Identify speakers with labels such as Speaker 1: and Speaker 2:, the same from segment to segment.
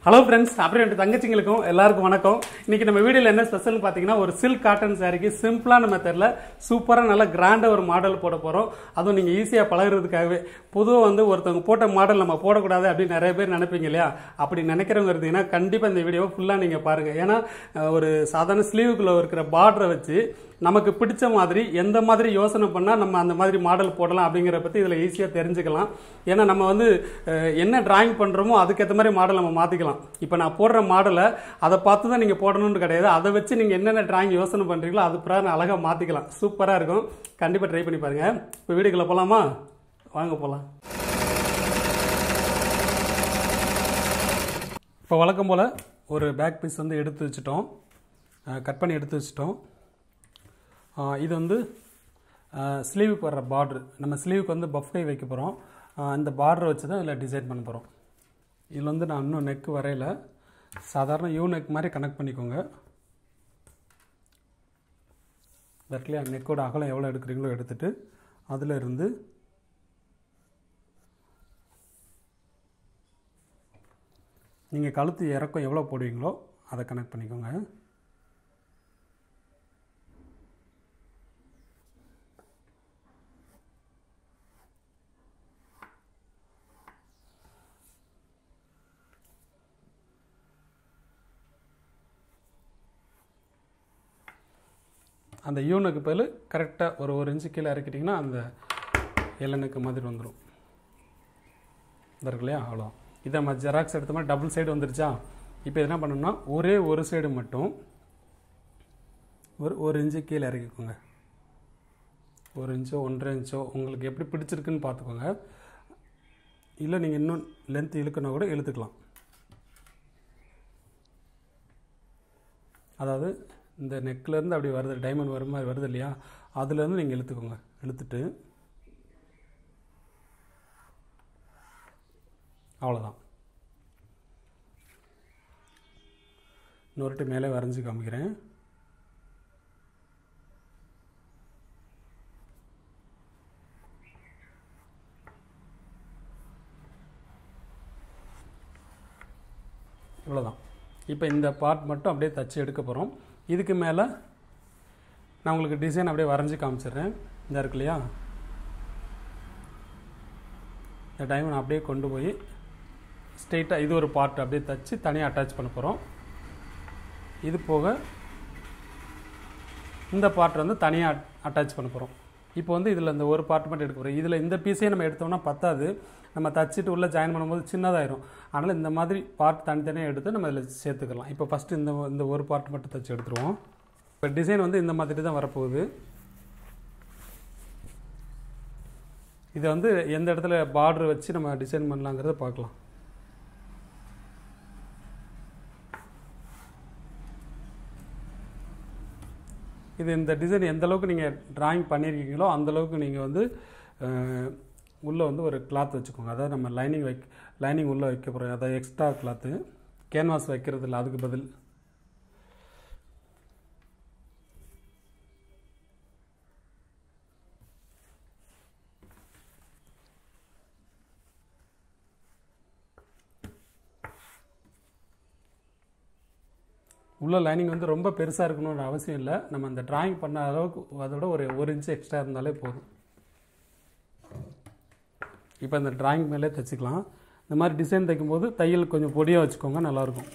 Speaker 1: hello friends அப்புறம் ரெண்டு தங்கச்சிங்களுக்கும் எல்லாருக்கும் வணக்கம் இன்னைக்கு நம்ம வீடியோல என்ன ஸ்பெஷல் பார்த்தீங்கன்னா ஒரு சில்க் காட்டன் சாரிக்கு சிம்பிளான மெத்தடில் சூப்பராக நல்லா கிராண்டாக ஒரு மாடல் போட போகிறோம் அதுவும் நீங்கள் ஈஸியாக பழகுறதுக்காகவே பொதுவாக வந்து ஒருத்தவங்க போட்ட மாடல் நம்ம போடக்கூடாது அப்படின்னு நிறைய பேர் நினைப்பீங்க இல்லையா அப்படி நினைக்கிறவங்க இருந்தீங்கன்னா கண்டிப்பாக இந்த வீடியோவை ஃபுல்லாக நீங்கள் பாருங்கள் ஏன்னா அஹ், ஒரு சாதாரண ஸ்லீவுக்குள்ளே இருக்கிற பார்டரை வச்சு நமக்கு பிடிச்ச மாதிரி எந்த மாதிரி யோசனை பண்ணால் நம்ம அந்த மாதிரி மாடல் போடலாம் அப்படிங்கிற பற்றி இதில் ஈஸியாக தெரிஞ்சுக்கலாம் ஏன்னா நம்ம வந்து அஹ், என்ன டிராயிங் பண்ணுறோமோ அதுக்கேற்ற மாதிரி மாடல் நம்ம மாற்றிக்கலாம் இப்போ நான் போடுற மாடலை அதை பார்த்து தான் நீங்கள் போடணும்னு கிடையாது அதை வச்சு நீங்கள் என்னென்ன டிராயிங் யோசனை பண்ணுறீங்களோ அது பிரகாரம் அழகாக மாற்றிக்கலாம் சூப்பராக இருக்கும் கண்டிப்பாக ட்ரை பண்ணி பாருங்கள் இப்போ வீடியோக்குள்ளே போகலாமா வாங்க போகலாம் இப்போ வழக்கம் போல் ஒரு பேக் பீஸ் வந்து எடுத்து வச்சுட்டோம் கட் பண்ணி எடுத்து வச்சுட்டோம் ஆஹ் இது வந்து ஸ்லீவுக்கு வர்ற பார்ட்ரு நம்ம ஸ்லீவுக்கு வந்து பஃப்கை வைக்க போகிறோம் இந்த பார்டரை வச்சு தான் இதில் டிசைன் பண்ண போகிறோம் இதில் வந்து நான் இன்னும் நெக் வரையில சாதாரண யூ நெக் மாதிரி கனெக்ட் பண்ணிக்கோங்க தட்லையா நெக்கோட அகலம் எவ்வளோ எடுக்கிறீங்களோ எடுத்துட்டு அதில் இருந்து நீங்கள் கழுத்து இறக்கம் எவ்வளோ போடுவீங்களோ அதை கனெக்ட் பண்ணிக்கோங்க அந்த யூனுக்கு பதில் கரெக்டாக ஒரு ஒரு இன்ச்சு கீழே இறக்கிட்டிங்கன்னா அந்த எல்லனுக்கு மாதிரி வந்துடும் இந்த இருக்கு இல்லையா அவ்வளோ இதை நம்ம ஜெராக்ஸ் எடுத்த மாதிரி டபுள் சைடு வந்துருச்சா இப்போ என்ன பண்ணணும்னா ஒரே ஒரு சைடு மட்டும் ஒரு ஒரு இன்ச்சு கீழே இறக்கிக்கோங்க ஒரு இன்ச்சோ ஒன்றரை இன்ச்சோ உங்களுக்கு எப்படி பிடிச்சிருக்குன்னு பார்த்துக்கோங்க இல்லை நீங்கள் இன்னும் லென்த் இழுக்கணும் கூட இழுத்துக்கலாம் அதாவது இந்த நெக்லேருந்து அப்படி வருது டைமண்ட் வர மாதிரி வருது இல்லையா அதுலேருந்து நீங்கள் இழுத்துக்கோங்க இழுத்துட்டு அவ்வளோதான் இன்னொருட்டு மேலே வரைஞ்சி காமிக்கிறேன் இவ்வளோதான் இப்போ இந்த பார்ட் மட்டும் அப்படியே தச்சு எடுக்க போகிறோம் இதுக்கு மேலே நான் உங்களுக்கு டிசைன் அப்படியே வரைஞ்சி காமிச்சிடுறேன் இந்த இருக்கு இல்லையா இந்த டைமண்ட் அப்படியே கொண்டு போய் ஸ்ட்ரெயிட்டாக இது ஒரு பார்ட் அப்படியே தச்சு தனியாக அட்டாச் பண்ண போகிறோம் இது போக இந்த பார்ட் வந்து தனியாக அட்டாச் பண்ண போகிறோம் இப்போ வந்து இதில் இந்த ஒரு பார்ட் மட்டும் எடுக்க போகிறோம் இதில் இந்த பீஸே நம்ம எடுத்தோம்னா பத்தாது நம்ம தச்சுட்டு உள்ளே ஜாயின் பண்ணும்போது சின்னதாயிரும் அதனால் இந்த மாதிரி பார்ட் தனித்தனியாக எடுத்து நம்ம இதில் சேர்த்துக்கலாம் இப்போ ஃபஸ்ட்டு இந்த இந்த ஒரு பார்ட் மட்டும் தச்சு எடுத்துருவோம் இப்போ டிசைன் வந்து இந்த மாதிரி தான் வரப்போகுது இதை வந்து எந்த இடத்துல பார்டர் வச்சு நம்ம டிசைன் பண்ணலாங்கிறத பார்க்கலாம் இது இந்த டிசைன் எந்த அளவுக்கு நீங்கள் டிராயிங் பண்ணியிருக்கீங்களோ அந்த அளவுக்கு நீங்கள் வந்து அஹ், உள்ளே வந்து ஒரு கிளாத் வச்சுக்கோங்க அதாவது நம்ம லைனிங் வைக் லைனிங் உள்ளே வைக்க போகிறோம் அதாவது எக்ஸ்ட்ரா கிளாத்து கேன்வாஸ் வைக்கிறது இல்லை அதுக்கு பதில் உள்ள லைனிங் வந்து ரொம்ப பெருசாக இருக்கணும்னு அவசியம் இல்லை நம்ம அந்த டிராயிங் பண்ண அளவுக்கு அதோட ஒரு ஒரு இன்ச்சு எக்ஸ்ட்ரா இருந்தாலே போதும் இப்போ இந்த டிராயிங் மேலே தைச்சிக்கலாம் இந்த மாதிரி டிசைன் தைக்கும்போது தையல் கொஞ்சம் பொடியாக வச்சுக்கோங்க நல்லாயிருக்கும்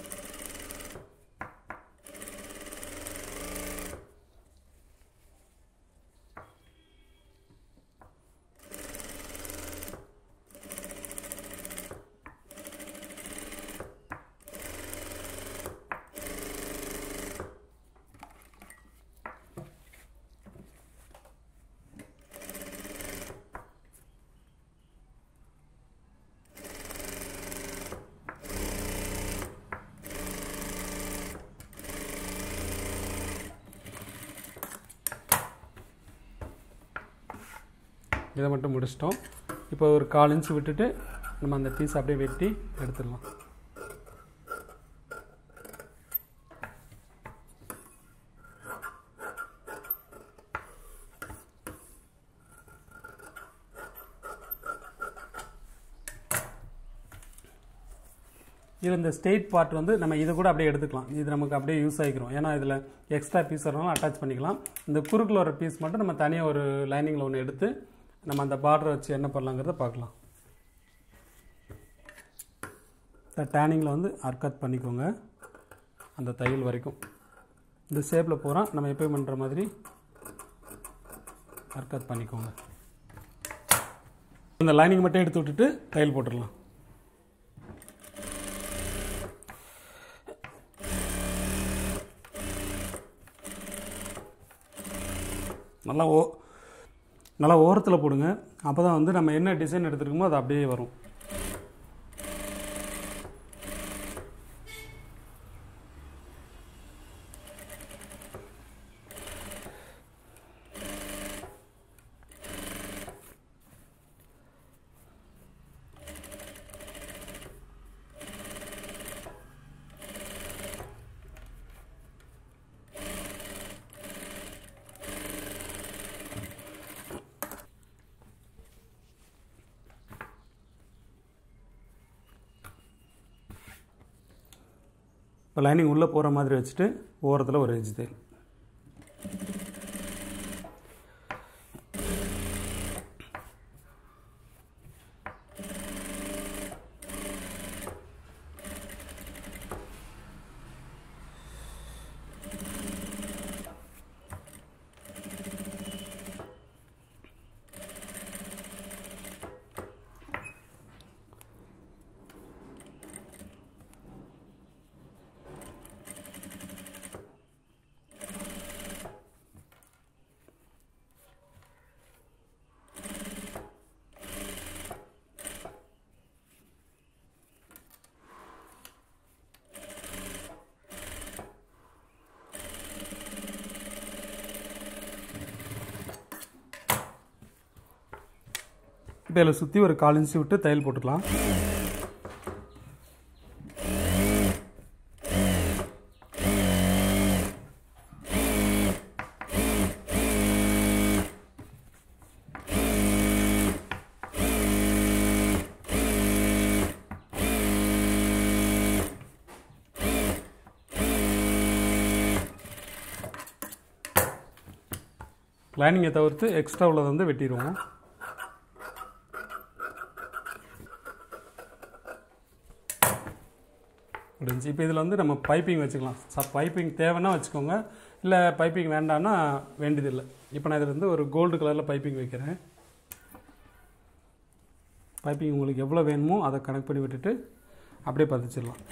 Speaker 1: இதை மட்டும் முடிச்சிட்டோம் இப்போ ஒரு கால் இன்ச் விட்டுட்டு நம்ம அந்த பீஸ் அப்படியே வெட்டி எடுத்துடலாம் இதில் இந்த ஸ்ட்ரெயிட் பார்ட் வந்து நம்ம இதை கூட அப்படியே எடுத்துக்கலாம் இது நமக்கு அப்படியே யூஸ் ஆகிக்கிறோம் ஏன்னா இதில் எக்ஸ்ட்ரா பீஸ் வரனாலும் அட்டாச் பண்ணிக்கலாம் இந்த குறுக்கில் வர பீஸ் மட்டும் நம்ம தனியாக ஒரு லைனிங்கில் ஒன்று எடுத்து நம்ம அந்த பார்டரை வச்சு என்ன பண்ணலாங்கிறத பார்க்கலாம் இந்த டேனிங்கில் வந்து அர்கட் பண்ணிக்கோங்க அந்த தையல் வரைக்கும் இந்த ஷேப்பில் போகிறோம் நம்ம எப்பயும் பண்ணுற மாதிரி அர்கட் பண்ணிக்கோங்க இந்த லைனிங் மட்டும் எடுத்து விட்டுட்டு தையல் போட்டுடலாம் நல்லா ஓ நல்லா ஓரத்தில் போடுங்க அப்போ தான் வந்து நம்ம என்ன டிசைன் எடுத்துருக்கோமோ அது அப்படியே வரும் இப்போ லைனிங் உள்ளே போகிற மாதிரி வச்சுட்டு ஓரத்தில் ஒரு எஜ் தையல் இப்போ இதில் சுற்றி ஒரு கால் இன்ச்சு விட்டு தையல் போட்டுக்கலாம் லைனிங்கை தவிர்த்து எக்ஸ்ட்ரா உள்ளதை வந்து வெட்டிடுவோம் முடிஞ்சு இப்போ இதில் வந்து நம்ம பைப்பிங் வச்சுக்கலாம் ச பைப்பிங் தேவைன்னா வச்சுக்கோங்க இல்லை பைப்பிங் வேண்டான்னா வேண்டியதில்லை இப்போ நான் இதில் வந்து ஒரு கோல்டு கலரில் பைப்பிங் வைக்கிறேன் பைப்பிங் உங்களுக்கு எவ்வளோ வேணுமோ அதை கனெக்ட் பண்ணி விட்டுட்டு அப்படியே பதிச்சிடலாம்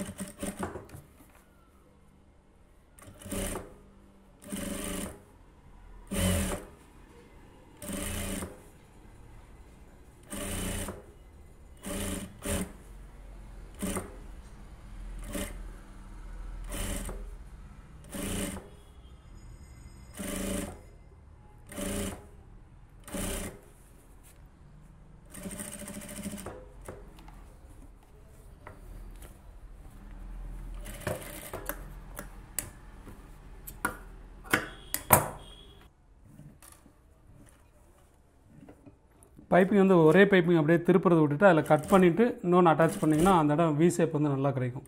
Speaker 1: பைப்பிங் வந்து ஒரே பைப்பிங் அப்படியே திருப்புறதை விட்டுட்டு அதில் கட் பண்ணிவிட்டு இன்னொன்று அட்டாச் பண்ணிங்கன்னா அந்த இடம் வி ஷேப் வந்து நல்லா கிடைக்கும்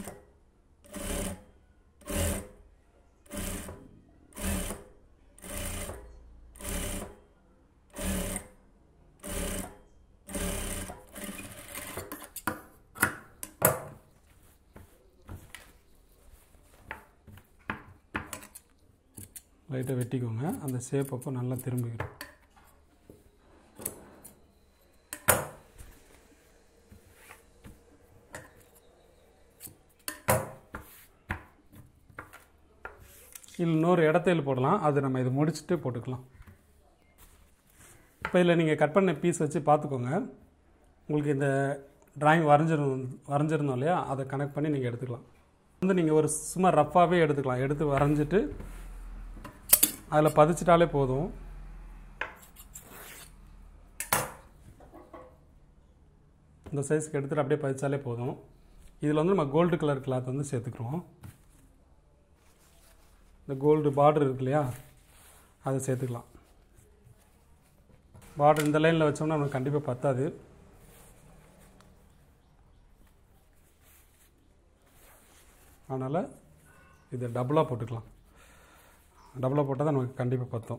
Speaker 1: லைட்டாக வெட்டிக்கோங்க அந்த ஷேப் அப்போ நல்லா திரும்பிக்கிறோம் இல்லை இன்னொரு இடத்தையில் போடலாம் அது நம்ம இது முடிச்சுட்டு போட்டுக்கலாம் இப்போ இதில் நீங்கள் கட் பண்ண பீஸ் வச்சு பார்த்துக்கோங்க உங்களுக்கு இந்த டிராயிங் வரைஞ்சிரும் வரைஞ்சிருந்தோம் இல்லையா அதை கனெக்ட் பண்ணி நீங்கள் எடுத்துக்கலாம் வந்து நீங்கள் ஒரு சும்மா ரஃப்பாகவே எடுத்துக்கலாம் எடுத்து வரைஞ்சிட்டு அதில் பதிச்சிட்டாலே போதும் இந்த சைஸ்க்கு எடுத்துகிட்டு அப்படியே பதிச்சாலே போதும் இதில் வந்து நம்ம கோல்டு கலர் கிளாத் வந்து சேர்த்துக்குறோம் இந்த கோல்டு பார்டர் இருக்கு இல்லையா அதை சேர்த்துக்கலாம் பார்டர் இந்த லைனில் வச்சோம்னா நமக்கு கண்டிப்பாக பத்தாது அதனால் இதை டபுளாக போட்டுக்கலாம் டபுளாக போட்டால் தான் நமக்கு கண்டிப்பாக பற்றும்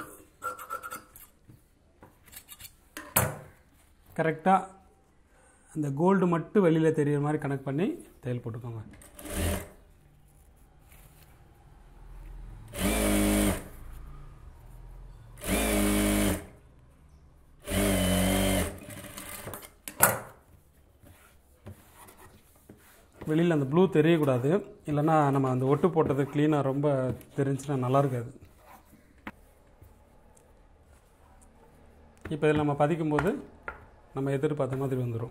Speaker 1: கரெக்டாக அந்த கோல்டு மட்டும் வெளியில் தெரியிற மாதிரி கனெக்ட் பண்ணி தையல் போட்டுக்கோங்க வெளியில் அந்த ப்ளூ தெரியக்கூடாது இல்லைன்னா நம்ம அந்த ஒட்டு போட்டது க்ளீனாக ரொம்ப தெரிஞ்சுன்னா நல்லா இருக்காது இப்போ இதில் நம்ம பதிக்கும்போது நம்ம எதிர்பார்த்த மாதிரி வந்துடும்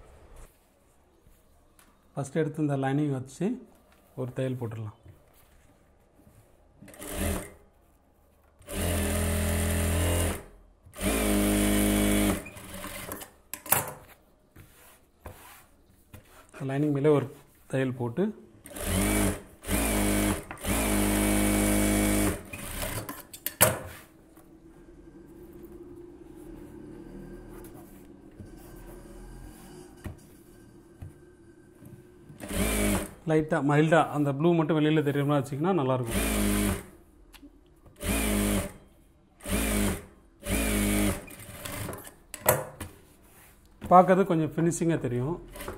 Speaker 1: ஃபஸ்ட்டு எடுத்து இந்த லைனிங் வச்சு ஒரு தையல் போட்டுடலாம் லைனிங் மேலே ஒரு தையல் போட்டு லைட்டாக மைல்டாக அந்த ப்ளூ மட்டும் வெளியில் தெரியுற மாதிரி வச்சிங்கன்னா நல்லாயிருக்கும் பார்க்கறது கொஞ்சம் ஃபினிஷிங்காக தெரியும்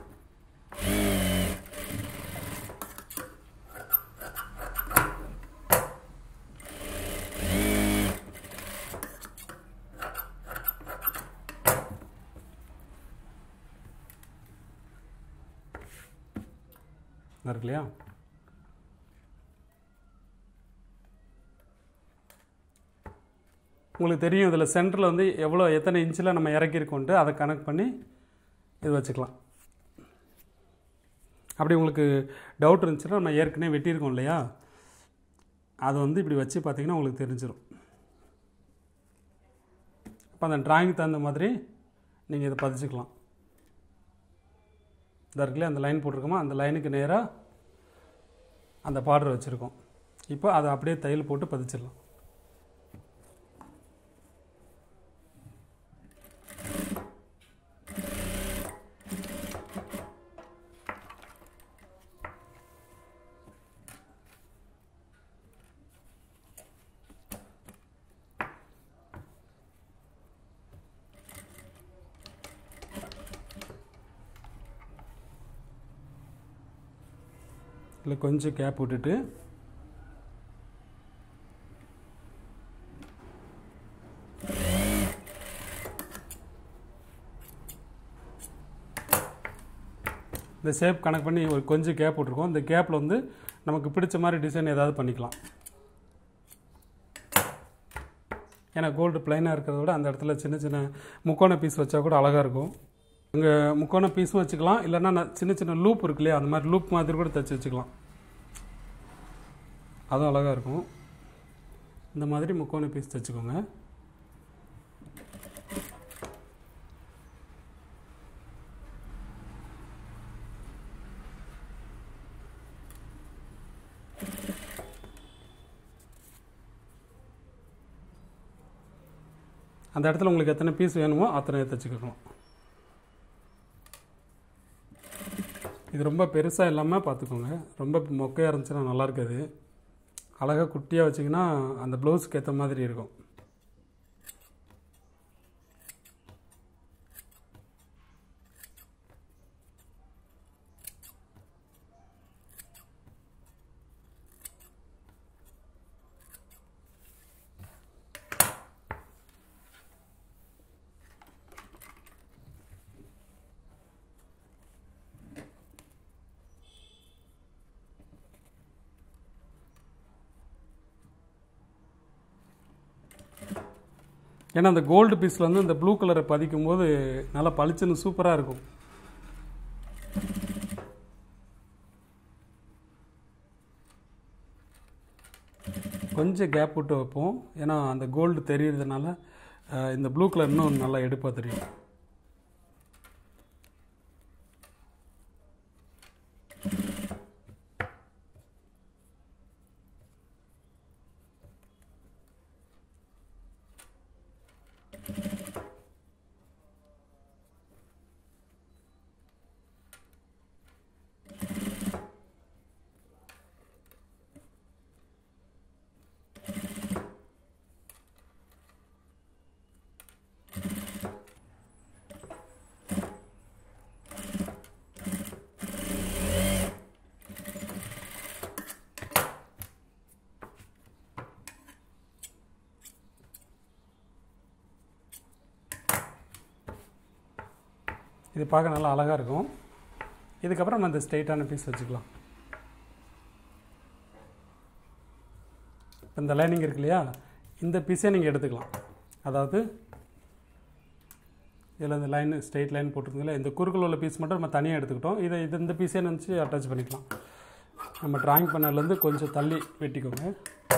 Speaker 1: இருக்கு இல்லையா உங்களுக்கு தெரியும் இதில் சென்டரில் வந்து எவ்வளோ எத்தனை இன்ச்சில் நம்ம இறக்கியிருக்கோன்ட்டு அதை கனெக்ட் பண்ணி இது வச்சுக்கலாம் அப்படி உங்களுக்கு டவுட் இருந்துச்சுன்னா நம்ம ஏற்கனவே வெட்டியிருக்கோம் இல்லையா அதை வந்து இப்படி வச்சு பார்த்தீங்கன்னா உங்களுக்கு தெரிஞ்சிடும் அப்போ அந்த டிராயிங் தகுந்த மாதிரி நீங்கள் இதை பதிச்சுக்கலாம் இந்த இருக்குல்லையா அந்த லைன் போட்டிருக்கோமா அந்த லைனுக்கு நேராக அந்த பார்டர் வச்சுருக்கோம் இப்போ அதை அப்படியே தையல் போட்டு பதிச்சிடலாம் இல்லை கொஞ்சம் கேப் விட்டுட்டு இந்த ஷேப் கனெக்ட் பண்ணி ஒரு கொஞ்சம் கேப் விட்ருக்கோம் இந்த கேப்பில் வந்து நமக்கு பிடிச்ச மாதிரி டிசைன் ஏதாவது பண்ணிக்கலாம் ஏன்னா கோல்டு பிளைனாக இருக்கிறத விட அந்த இடத்துல சின்ன சின்ன முக்கோண பீஸ் வச்சா கூட அழகாக இருக்கும் இங்கே முக்கோண பீஸும் வச்சுக்கலாம் இல்லைன்னா நான் சின்ன சின்ன லூப் இருக்கு இல்லையா அந்த மாதிரி லூப் மாதிரி கூட தைச்சி வச்சுக்கலாம் அதுவும் அழகாக இருக்கும் இந்த மாதிரி முக்கோண பீஸ் தைச்சுக்கோங்க அந்த இடத்துல உங்களுக்கு எத்தனை பீஸ் வேணுமோ அத்தனை தைச்சிக்கணும் இது ரொம்ப பெருசாக இல்லாமல் பார்த்துக்கோங்க ரொம்ப மொக்கையாக இருந்துச்சுன்னா நல்லா இருக்காது அழகாக குட்டியாக வச்சிங்கன்னா அந்த ப்ளவுஸுக்கு ஏற்ற மாதிரி இருக்கும் ஏன்னா அந்த கோல்டு பீஸில் வந்து இந்த ப்ளூ கலரை பதிக்கும் போது நல்லா பளிச்சுன்னு சூப்பராக இருக்கும் கொஞ்சம் கேப் விட்டு வைப்போம் ஏன்னா அந்த கோல்டு தெரியறதுனால அஹ், இந்த ப்ளூ கலர் இன்னும் நல்லா எடுப்பாக தெரியும் இது பார்க்க நல்லா அழகாக இருக்கும் இதுக்கப்புறம் நம்ம இந்த ஸ்ட்ரெயிட்டான பீஸ் வச்சுக்கலாம் இப்ப இந்த லைனிங் இருக்கு இல்லையா இந்த பீஸே நீங்கள் எடுத்துக்கலாம் அதாவது இதில் இந்த லைன் ஸ்ட்ரெயிட் லைன் போட்டிருந்தீங்களா இந்த குறுக்கில் உள்ள பீஸ் மட்டும் நம்ம தனியாக எடுத்துக்கிட்டோம் இதை இது இந்த பீஸே நினச்சி அட்டாச் பண்ணிக்கலாம் நம்ம ட்ராயிங் பண்ணதுலேருந்து கொஞ்சம் தள்ளி வெட்டிக்கோங்க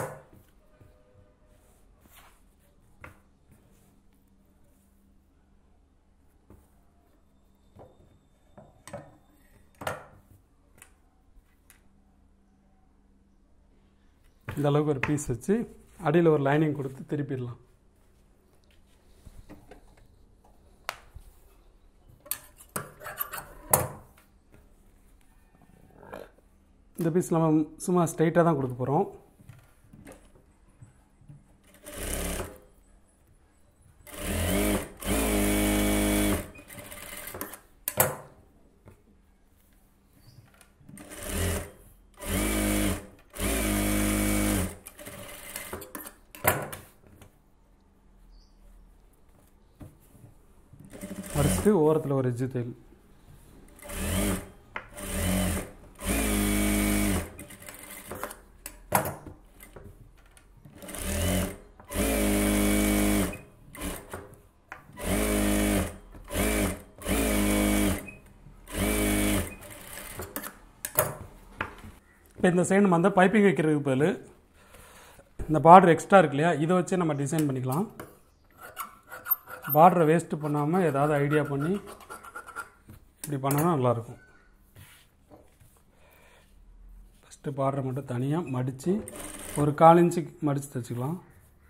Speaker 1: இந்த அளவுக்கு ஒரு பீஸ் வச்சு அடியில் ஒரு லைனிங் கொடுத்து திருப்பிடலாம் இந்த பீஸ் நம்ம சும்மா ஸ்ட்ரைட்டாக தான் கொடுக்க போகிறோம் மடிச்சுட்டு ஓரத்தில் ஒரு எஜ்ஜு தையல் இப்போ இந்த சைடு நம்ம வந்து பைப்பிங் வைக்கிறதுக்கு பதில் இந்த பார்டர் எக்ஸ்ட்ரா இருக்கு இல்லையா இதை வச்சு நம்ம டிசைன் பண்ணிக்கலாம் பார்டரை வேஸ்ட்டு பண்ணாமல் ஏதாவது ஐடியா பண்ணி இப்படி பண்ணோன்னா நல்லாயிருக்கும் ஃபஸ்ட்டு பார்டரை மட்டும் தனியாக மடித்து ஒரு கால் இன்ச்சு மடித்து தைச்சிக்கலாம்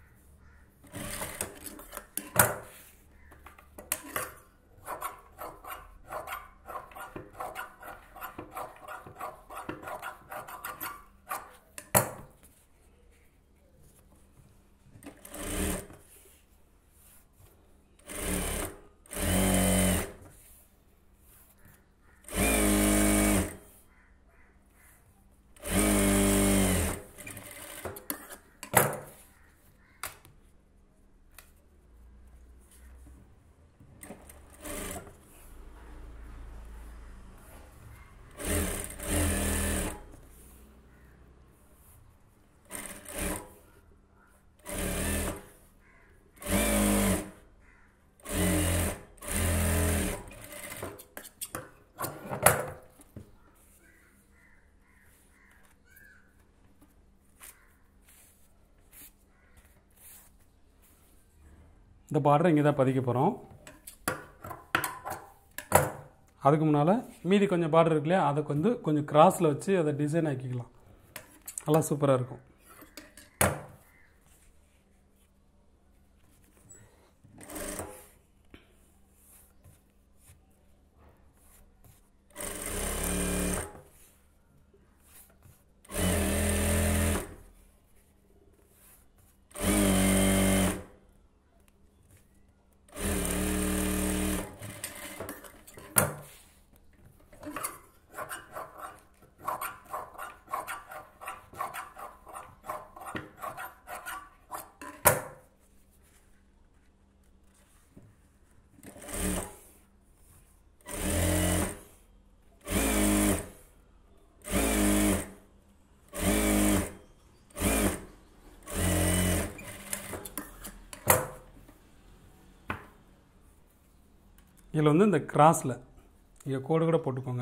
Speaker 1: இந்த பார்டரை இங்கே தான் பதிக்க போகிறோம் அதுக்கு முன்னால் மீதி கொஞ்சம் பார்டர் இருக்கு இல்லையா அதை வந்து கொஞ்சம் கிராஸில் வச்சு அதை டிசைன் ஆக்கிக்கலாம் நல்லா சூப்பராக இருக்கும் இதில் வந்து இந்த கிராஸில் இங்கே கோடு கூட போட்டுக்கோங்க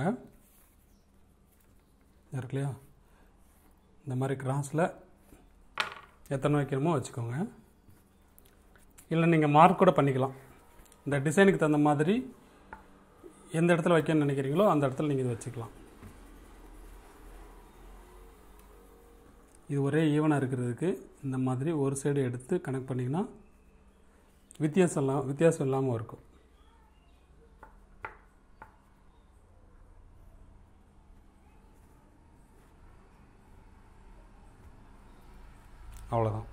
Speaker 1: இருக்கு இல்லையா இந்த மாதிரி கிராஸில் எத்தனை வைக்கணுமோ வச்சுக்கோங்க இல்லை நீங்கள் மார்க் கூட பண்ணிக்கலாம் இந்த டிசைனுக்கு தகுந்த மாதிரி எந்த இடத்துல வைக்கணும்னு நினைக்கிறீங்களோ அந்த இடத்துல நீங்கள் இது வச்சுக்கலாம் இது ஒரே ஈவனாக இருக்கிறதுக்கு இந்த மாதிரி ஒரு சைடு எடுத்து கனெக்ட் பண்ணிங்கன்னா வித்தியாசம் இல்லாம வித்தியாசம் இல்லாமல் இருக்கும் அவ்வளோதான்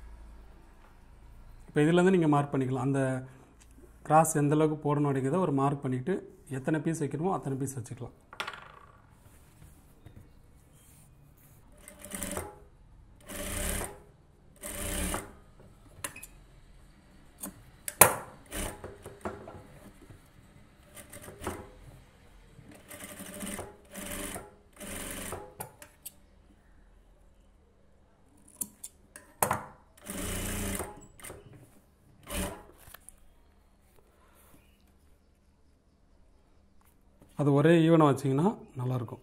Speaker 1: இப்போ இதுலேருந்து நீங்கள் மார்க் பண்ணிக்கலாம் அந்த கிராஸ் எந்த அளவுக்கு போடணும் அப்படிங்கிறத ஒரு மார்க் பண்ணிவிட்டு எத்தனை பீஸ் வைக்கணுமோ அத்தனை பீஸ் வச்சுக்கலாம் அது ஒரே ஈவனாக வச்சிங்கன்னா நல்லாயிருக்கும்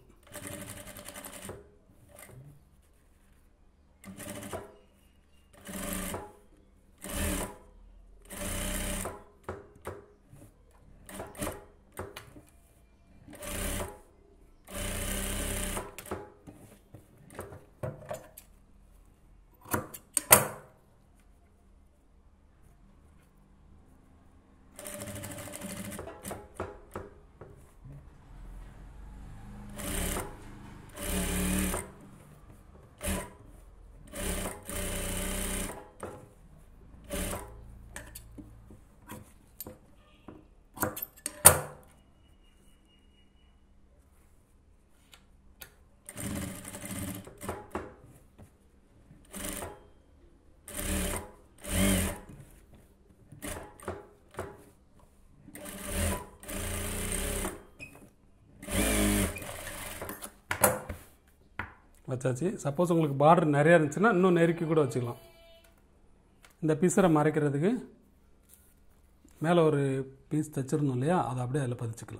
Speaker 1: வச்சாச்சு சப்போஸ் உங்களுக்கு பார்டர் நிறையா இருந்துச்சுன்னா இன்னும் நெருக்கி கூட வச்சுக்கலாம் இந்த பீஸரை மறைக்கிறதுக்கு மேலே ஒரு பீஸ் தைச்சிருந்தோம் இல்லையா அதை அப்படியே அதில் பதிச்சுக்கலாம்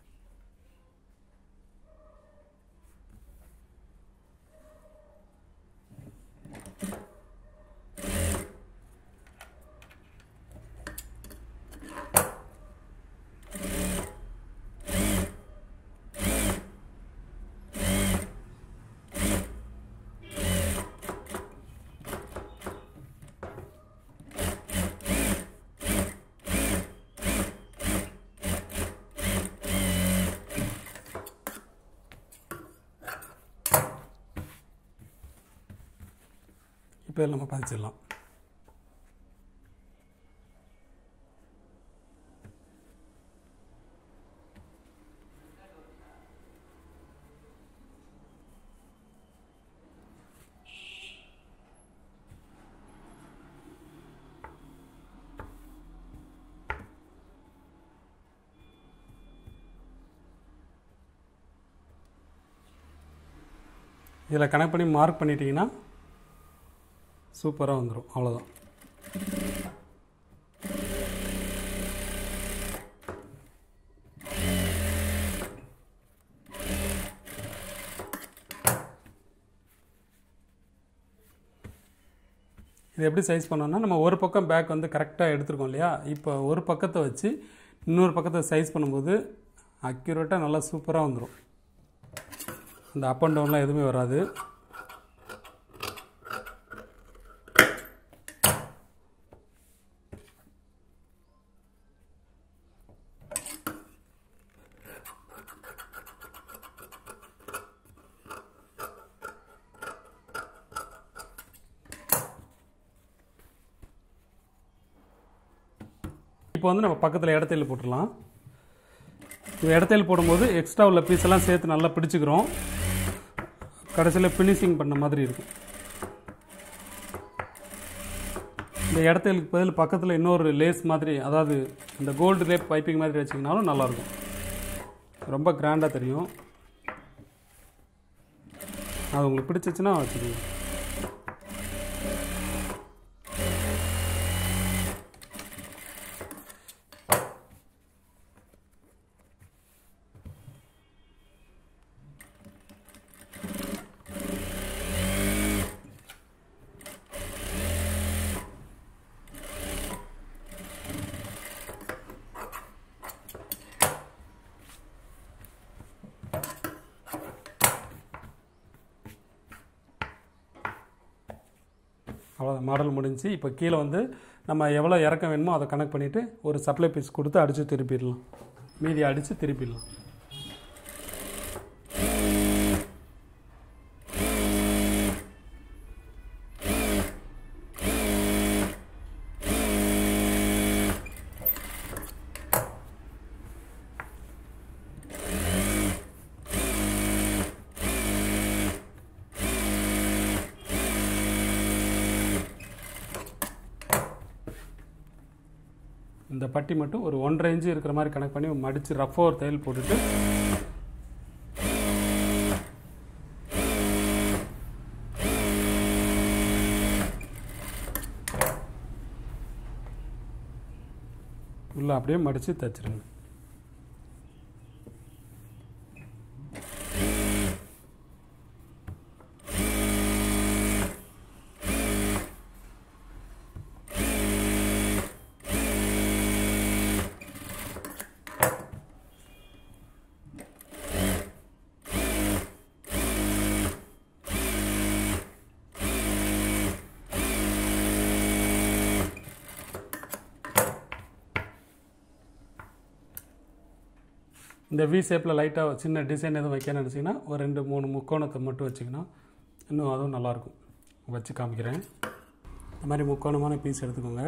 Speaker 1: இப்போ இதில் நம்ம பதிச்சிடலாம் இதில் கனெக்ட் பண்ணி மார்க் பண்ணிட்டீங்கன்னா சூப்பராக வந்துடும் அவ்வளோதான் இது எப்படி சைஸ் பண்ணோம்னா நம்ம ஒரு பக்கம் பேக் வந்து கரெக்டாக எடுத்துருக்கோம் இல்லையா இப்போ ஒரு பக்கத்தை வச்சு இன்னொரு பக்கத்தை சைஸ் பண்ணும்போது அக்யூரேட்டாக நல்லா சூப்பராக வந்துடும் அந்த அப் அண்ட் டவுன்லாம் எதுவுமே வராது இப்போ வந்து நம்ம பக்கத்தில் இடத்தையில் போட்டுடலாம் இப்போ இடத்தையில் போடும்போது எக்ஸ்ட்ரா உள்ள பீஸ் எல்லாம் சேர்த்து நல்லா பிடிச்சிக்கிறோம் கடைசியில் ஃபினிஷிங் பண்ண மாதிரி இருக்கும் இந்த இடத்தைலுக்கு பதில் பக்கத்தில் இன்னொரு லேஸ் மாதிரி அதாவது இந்த கோல்டு லேப் பைப்பிங் மாதிரி வச்சிங்கனாலும் நல்லாயிருக்கும் ரொம்ப கிராண்டாக தெரியும் அது உங்களுக்கு பிடிச்சிச்சுன்னா வச்சுக்கோங்க அவ்வளோ மாடல் முடிஞ்சு இப்போ கீழே வந்து நம்ம எவ்வளோ இறக்கம் வேணுமோ அதை கனெக்ட் பண்ணிவிட்டு ஒரு சப்ளை பீஸ் கொடுத்து அடித்து திருப்பிடலாம் மீதி அடித்து திருப்பிடலாம் இந்த பட்டி மட்டும் ஒரு ஒன்றரை இன்ச்சு இருக்கிற மாதிரி கனெக்ட் பண்ணி மடித்து ரஃபாக ஒரு தையல் போட்டுட்டு உள்ள அப்படியே மடித்து தைச்சிருங்க இந்த வி ஷேப்பில் லைட்டாக சின்ன டிசைன் எதுவும் வைக்க நினச்சிங்கன்னா ஒரு ரெண்டு மூணு முக்கோணத்தை மட்டும் வச்சிங்கன்னா இன்னும் அதுவும் நல்லாயிருக்கும் வச்சு காமிக்கிறேன் இந்த மாதிரி முக்கோணமான பீஸ் எடுத்துக்கோங்க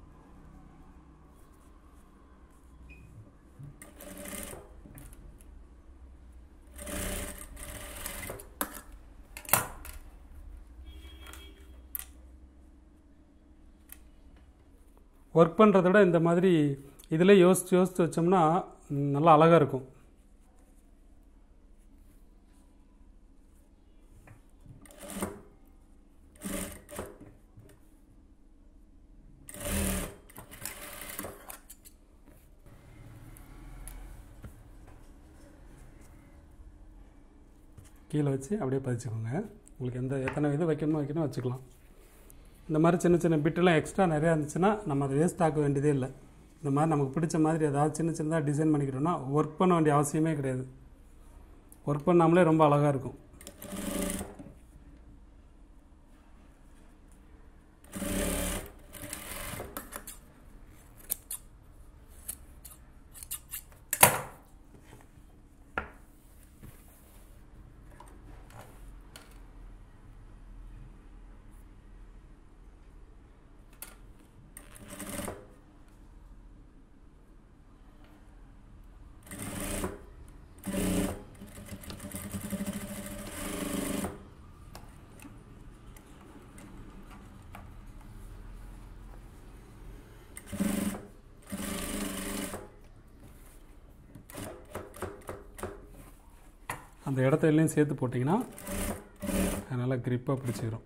Speaker 1: ஒர்க் பண்ணுறத விட இந்த மாதிரி இதில் யோசித்து யோசித்து வச்சோம்னா ம், நல்லா அழகாக இருக்கும் கீழே வச்சு அப்படியே பதிச்சுக்கோங்க உங்களுக்கு எந்த எத்தனை இது வைக்கணுமோ வைக்கணும் வச்சுக்கலாம் இந்த மாதிரி சின்ன சின்ன பிட்டெல்லாம் எக்ஸ்ட்ரா நிறையா இருந்துச்சுன்னா நம்ம அதை வேஸ்ட் ஆக்க வேண்டியதே இல்லை இந்த மாதிரி நமக்கு பிடிச்ச மாதிரி ஏதாவது சின்ன சின்னதாக டிசைன் பண்ணிக்கிட்டோம்னா ஒர்க் பண்ண வேண்டிய அவசியமே கிடையாது ஒர்க் பண்ணாமலே ரொம்ப அழகாக இருக்கும் அந்த இடத்த எல்லாம் சேர்த்து போட்டிங்கன்னா அது நல்லா கிரிப்பாக பிடிச்சிக்கிறோம்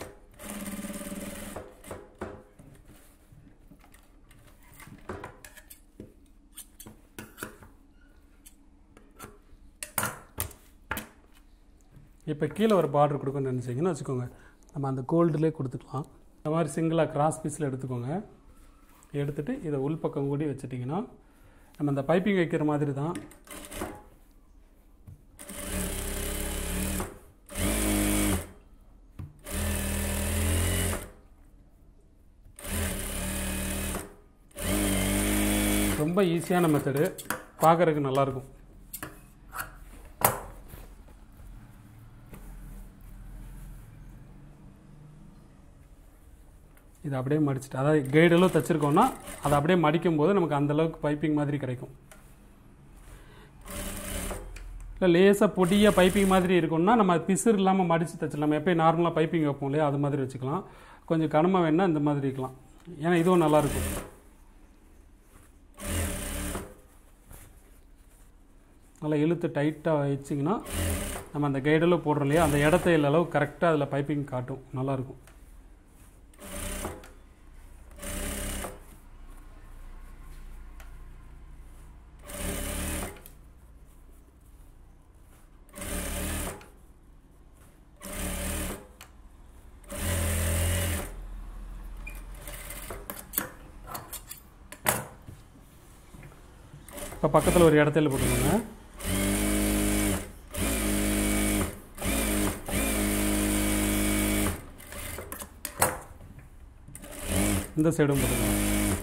Speaker 1: இப்போ கீழே ஒரு பார்டர் கொடுக்கணும்னு நினச்சிங்கன்னா வச்சுக்கோங்க நம்ம அந்த கோல்டுலேயே கொடுத்துக்கலாம் இந்த மாதிரி சிங்கிளாக கிராஸ் பீஸில் எடுத்துக்கோங்க எடுத்துட்டு இதை உள்பக்கம் கூடி வச்சுட்டிங்கன்னா நம்ம இந்த பைப்பிங் வைக்கிற மாதிரி தான் ரொம்ப ஈஸியான மெத்தடு பார்க்குறதுக்கு நல்லாயிருக்கும் இதை அப்படியே மடிச்சுட்டு அதாவது கைடெல்லாம் தைச்சிருக்கோம்னா அதை அப்படியே மடிக்கும் போது நமக்கு அந்த அளவுக்கு பைப்பிங் மாதிரி கிடைக்கும் இல்லை லேசாக பொடியாக பைப்பிங் மாதிரி இருக்கும்னா நம்ம பிசுறு இல்லாமல் மடித்து தைச்சிடலாம் எப்பயும் நார்மலாக பைப்பிங் வைப்போம் இல்லையா அது மாதிரி வச்சுக்கலாம் கொஞ்சம் கனமாக வேணால் இந்த மாதிரி இருக்கலாம் ஏன்னா இதுவும் நல்லாயிருக்கும் நல்லா இழுத்து டைட்டாக வச்சிங்கன்னா நம்ம அந்த கைடில் போடுறோம் இல்லையா அந்த இடத்த அளவு கரெக்டாக அதில் பைப்பிங் காட்டும் நல்லாயிருக்கும் இப்போ பக்கத்தில் ஒரு இடத்துல போட்டுக்கோங்க இந்த சைடும் போட்டுக்கோங்க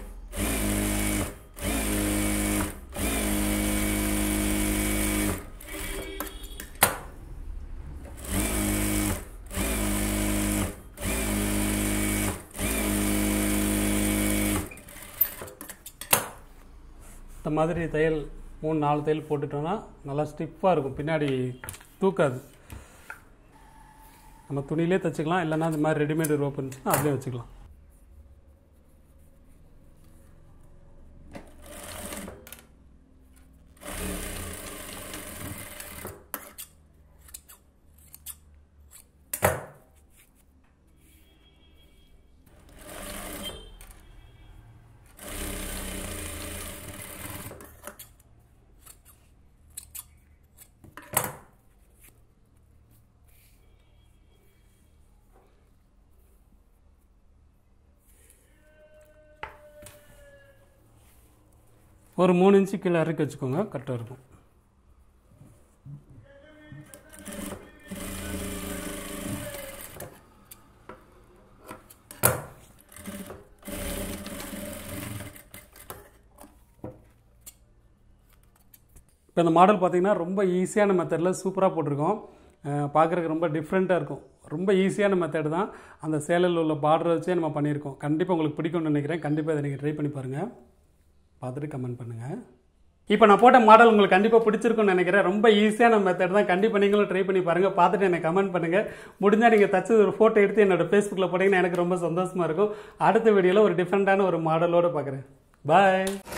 Speaker 1: இந்த மாதிரி தையல் மூணு நாலு தையல் போட்டுட்டோம்னா நல்லா ஸ்டிஃபாக இருக்கும் பின்னாடி தூக்காது நம்ம துணியிலே தைச்சிக்கலாம் இல்லைன்னா இந்த மாதிரி ரெடிமேட் ரோப் இருந்துச்சுன்னா அதிலே வச்சுக்கலாம் ஒரு மூணு இன்ச்சு கீழே இறக்கி வச்சுக்கோங்க கரெக்டாக இருக்கும் இப்போ இந்த மாடல் பார்த்தீங்கன்னா ரொம்ப ஈஸியான மெத்தடில் சூப்பராக போட்டிருக்கோம் பார்க்குறதுக்கு ரொம்ப டிஃப்ரெண்ட்டாக இருக்கும் ரொம்ப ஈஸியான மெத்தட் தான் அந்த சேலையில் உள்ள பார்டர் வச்சே நம்ம பண்ணியிருக்கோம் கண்டிப்பாக உங்களுக்கு பிடிக்கும்னு நினைக்கிறேன் கண்டிப்பாக இதை நீங்கள் ட்ரை பண்ணி பாருங்கள் பார்த்துட்டு கமெண்ட் பண்ணுங்கள் இப்போ நான் போட்ட மாடல் உங்களுக்கு கண்டிப்பாக பிடிச்சிருக்கும்னு நினைக்கிறேன் ரொம்ப ஈஸியான மெத்தட் தான் கண்டிப்பாக நீங்களும் ட்ரை பண்ணி பாருங்கள் பார்த்துட்டு எனக்கு கமெண்ட் பண்ணுங்கள் முடிஞ்சால் நீங்கள் தச்சு ஒரு ஃபோட்டோ எடுத்து என்னோட ஃபேஸ்புக்கில் போட்டிங்கன்னா எனக்கு ரொம்ப சந்தோஷமாக இருக்கும் அடுத்த வீடியோவில் ஒரு டிஃப்ரெண்ட்டான ஒரு மாடலோடு பார்க்குறேன் பாய்